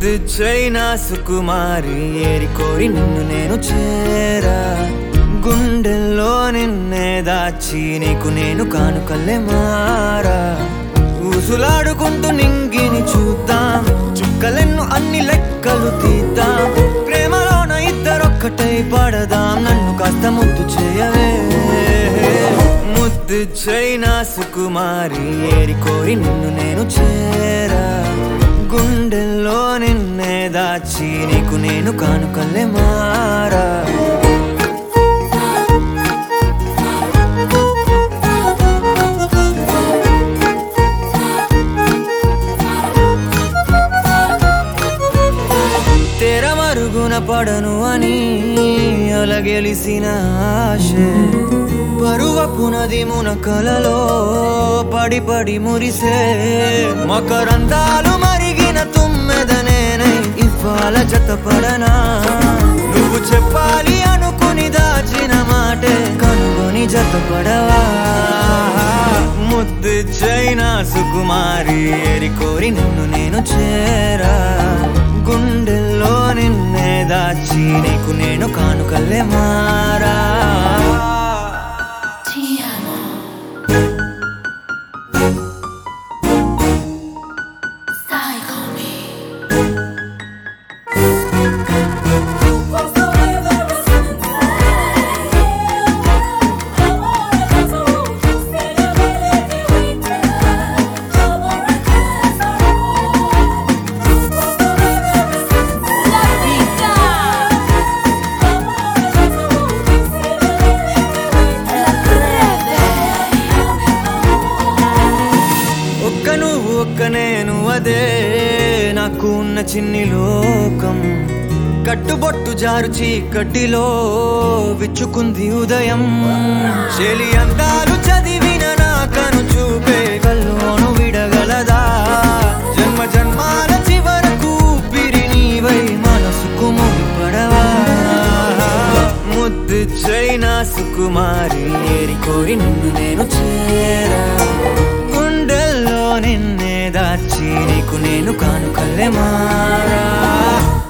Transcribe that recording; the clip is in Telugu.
ముద్దు చైనా సుకుమారి ఏరి కోరి నిన్ను నేను చేరా గుండెల్లో నిన్నే దాచి నీకు నేను కానుకల్లే మారా ఊసులాడుకుంటూ నింగిని చూద్దాం చుక్కలెన్ను అన్ని లెక్కలు తీద్దాం ప్రేమలోన ఇద్దరొక్కటై పడదాం నన్ను కాస్త ముద్దు చేయవే ముద్దు చైనా సుకుమారి ఏరి కోరి నిన్ను నేను చేరా గుండెల్లో నిన్నే దాచి నీకు నేను కానుకల్లే మారా తెర మరుగున పడను అని అలగెలిసిన ఆశే పరువపు నది మునకలలో పడి పడి మురిసే మకరందాలు మరిగిన తుమ్మెదనేనై ఇవాళ జతపడనా నువ్వు చెప్పాలి అనుకుని దాచిన మాటే కనుగొని జతపడవా ముద్దు చైనా సుకుమారి ఏరి కోరి నిన్ను నేను చేరా గుండెల్లో నిన్నే దాచి నీకు నేను కానుకల్లే మారా Ti amo. Stai con me. ఒక్క నువ్వు ఒక్క నేను అదే నాకు ఉన్న చిన్ని లోకం కట్టుబొట్టు జారు చీకటిలో విచ్చుకుంది ఉదయం చెలి అందాలు చదివిన నా కను చూపే కల్లోను విడగలదా జన్మ జన్మాల చివరకు ఊపిరి నీవై మనసుకు ముడిపడవా ముద్దు చైనా సుకుమారి ఏరి కోరి నిన్ను నేను చేరా గుండెల్లో నిన్నే దాచి నీకు నేను కానుకల్లే మారా